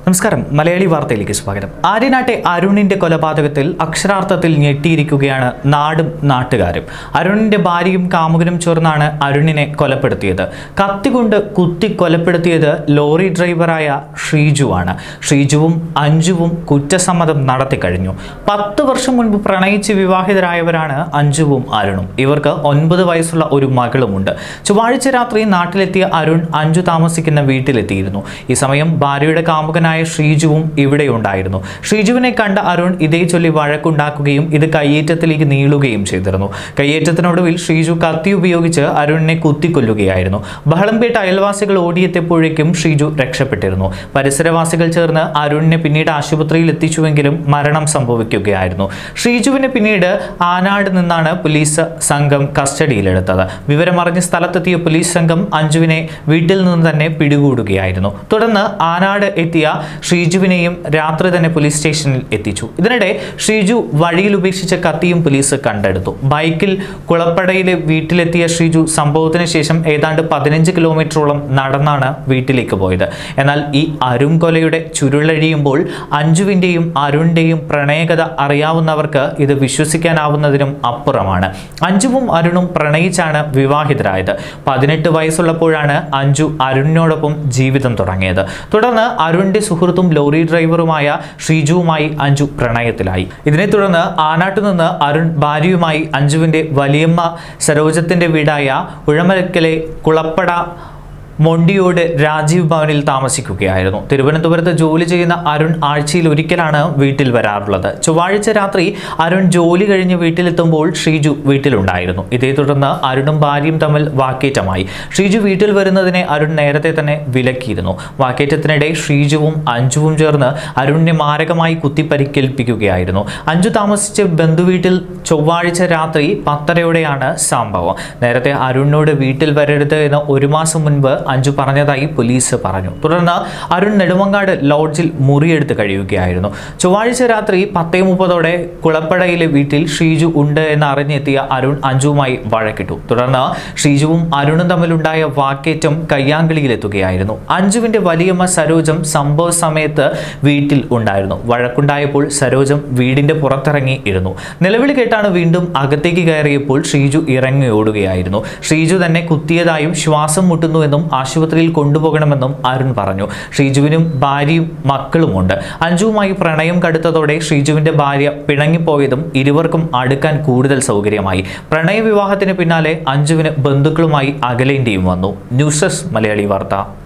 നമസ്കാരം മലയാളി വാർത്തയിലേക്ക് സ്വാഗതം ആര്യനാട്ടെ അരുണിന്റെ കൊലപാതകത്തിൽ അക്ഷരാർത്ഥത്തിൽ ഞെട്ടിയിരിക്കുകയാണ് നാടും നാട്ടുകാരും അരുണിന്റെ ഭാര്യയും കാമുകനും ചേർന്നാണ് അരുണിനെ കൊലപ്പെടുത്തിയത് കത്തികൊണ്ട് കുത്തി കൊലപ്പെടുത്തിയത് ലോറി ഡ്രൈവറായ ഷീജുവാണ് ഷീജുവും അഞ്ജുവും കുറ്റസമ്മതം നടത്തിക്കഴിഞ്ഞു പത്ത് വർഷം മുൻപ് പ്രണയിച്ച് വിവാഹിതരായവരാണ് അഞ്ജുവും അരുണും ഇവർക്ക് ഒൻപത് വയസ്സുള്ള ഒരു മകളുമുണ്ട് ചൊവ്വാഴ്ച രാത്രി നാട്ടിലെത്തിയ അരുൺ അഞ്ജു താമസിക്കുന്ന വീട്ടിലെത്തിയിരുന്നു ഈ സമയം ഭാര്യയുടെ കാമുകനായ ശ്രീജുവും ഇവിടെ ഉണ്ടായിരുന്നു ശ്രീജുവിനെ കണ്ട അരുൺ ഇതേ ചൊല്ലി വഴക്കുണ്ടാക്കുകയും ഇത് കയ്യേറ്റത്തിലേക്ക് നീളുകയും ചെയ്തിരുന്നു കയ്യേറ്റത്തിനൊടുവിൽ ശ്രീജു കത്തി ഉപയോഗിച്ച് അരുണിനെ കുത്തിക്കൊല്ലുകയായിരുന്നു ബഹളം കേട്ട അയൽവാസികൾ ഓടിയെത്തിയപ്പോഴേക്കും ശ്രീജു രക്ഷപ്പെട്ടിരുന്നു പരിസരവാസികൾ ചേർന്ന് അരുണിനെ പിന്നീട് ആശുപത്രിയിൽ എത്തിച്ചുവെങ്കിലും മരണം സംഭവിക്കുകയായിരുന്നു ശ്രീജുവിനെ പിന്നീട് ആനാട് നിന്നാണ് പോലീസ് സംഘം കസ്റ്റഡിയിലെടുത്തത് വിവരമറിഞ്ഞ് സ്ഥലത്തെത്തിയ പോലീസ് സംഘം അഞ്ജുവിനെ വീട്ടിൽ നിന്ന് തന്നെ പിടികൂടുകയായിരുന്നു തുടർന്ന് ആനാട് എത്തിയ ശ്രീജുവിനെയും രാത്രി തന്നെ പോലീസ് സ്റ്റേഷനിൽ എത്തിച്ചു ഇതിനിടെ ശ്രീജു വഴിയിൽ ഉപേക്ഷിച്ച കത്തിയും പോലീസ് കണ്ടെടുത്തു ബൈക്കിൽ കുളപ്പടയിലെ വീട്ടിലെത്തിയ ശ്രീജു സംഭവത്തിന് ശേഷം ഏതാണ്ട് പതിനഞ്ച് കിലോമീറ്ററോളം നടന്നാണ് വീട്ടിലേക്ക് പോയത് എന്നാൽ ഈ അരുൺ കൊലയുടെ ചുരുളഴിയുമ്പോൾ അഞ്ജുവിൻ്റെയും അരുണിൻ്റെയും പ്രണയകഥ അറിയാവുന്നവർക്ക് ഇത് വിശ്വസിക്കാനാവുന്നതിനും അപ്പുറമാണ് അഞ്ജുവും അരുണും പ്രണയിച്ചാണ് വിവാഹിതരായത് പതിനെട്ട് വയസ്സുള്ളപ്പോഴാണ് അഞ്ജു അരുണിനോടൊപ്പം ജീവിതം തുടങ്ങിയത് തുടർന്ന് അരുണിന്റെ സുഹൃത്തും ലോറി ഡ്രൈവറുമായ ഷീജുവുമായി അഞ്ജു പ്രണയത്തിലായി ഇതിനെ തുടർന്ന് ആനാട്ടു നിന്ന് അരുൺ ഭാര്യയുമായി അഞ്ജുവിന്റെ വലിയമ്മ സരോജത്തിന്റെ വീടായ ഉഴമലക്കലെ കുളപ്പട മൊണ്ടിയോട് രാജീവ് ഭവനിൽ താമസിക്കുകയായിരുന്നു തിരുവനന്തപുരത്ത് ജോലി ചെയ്യുന്ന അരുൺ ആഴ്ചയിൽ ഒരിക്കലാണ് വീട്ടിൽ വരാറുള്ളത് ചൊവ്വാഴ്ച രാത്രി അരുൺ ജോലി കഴിഞ്ഞ് വീട്ടിലെത്തുമ്പോൾ ഷീജു വീട്ടിലുണ്ടായിരുന്നു ഇതേ തുടർന്ന് അരുണും ഭാര്യയും തമ്മിൽ വാക്കേറ്റമായി ഷീജു വീട്ടിൽ വരുന്നതിനെ അരുൺ നേരത്തെ തന്നെ വിലക്കിയിരുന്നു വാക്കേറ്റത്തിനിടെ ഷീജുവും അഞ്ജുവും ചേർന്ന് അരുണിനെ മാരകമായി കുത്തിപ്പരിക്കേൽപ്പിക്കുകയായിരുന്നു അഞ്ജു താമസിച്ച ബന്ധുവീട്ടിൽ ചൊവ്വാഴ്ച രാത്രി പത്തരയോടെയാണ് സംഭവം നേരത്തെ അരുണിനോട് വീട്ടിൽ വരരുത് എന്ന് ഒരു മാസം മുൻപ് അഞ്ജു പറഞ്ഞതായി പോലീസ് പറഞ്ഞു തുടർന്ന് അരുൺ നെടുമങ്ങാട് ലോഡ്ജിൽ മുറിയെടുത്ത് കഴിയുകയായിരുന്നു ചൊവ്വാഴ്ച രാത്രി പത്തേ മുപ്പതോടെ കുളപ്പടയിലെ വീട്ടിൽ ഷീജു ഉണ്ട് എന്ന് അറിഞ്ഞെത്തിയ അരുൺ അഞ്ജുവുമായി വഴക്കിട്ടു തുടർന്ന് ഷീജുവും അരുണും തമ്മിലുണ്ടായ വാക്കേറ്റം കയ്യാങ്കളിയിലെത്തുകയായിരുന്നു അഞ്ജുവിന്റെ വലിയമ്മ സരോജം സംഭവ സമയത്ത് വീട്ടിൽ ഉണ്ടായിരുന്നു വഴക്കുണ്ടായപ്പോൾ സരോജം വീടിന്റെ പുറത്തിറങ്ങി ഇരുന്നു നിലവിളി കേട്ടാണ് വീണ്ടും അകത്തേക്ക് കയറിയപ്പോൾ ഷീജു ഇറങ്ങി ഓടുകയായിരുന്നു ഷീജു തന്നെ കുത്തിയതായും ശ്വാസം മുട്ടുന്നുവെന്നും ആശുപത്രിയിൽ കൊണ്ടുപോകണമെന്നും അരുൺ പറഞ്ഞു ഷീജുവിനും ഭാര്യയും മക്കളുമുണ്ട് അഞ്ജുവുമായി പ്രണയം കടുത്തതോടെ ഷീജുവിന്റെ ഭാര്യ പിണങ്ങിപ്പോയതും ഇരുവർക്കും അടുക്കാൻ കൂടുതൽ സൗകര്യമായി പ്രണയ വിവാഹത്തിന് പിന്നാലെ അഞ്ജുവിന് ബന്ധുക്കളുമായി അകലേണ്ടിയും വന്നു ന്യൂസ് ഡെസ്ക് മലയാളി വാർത്ത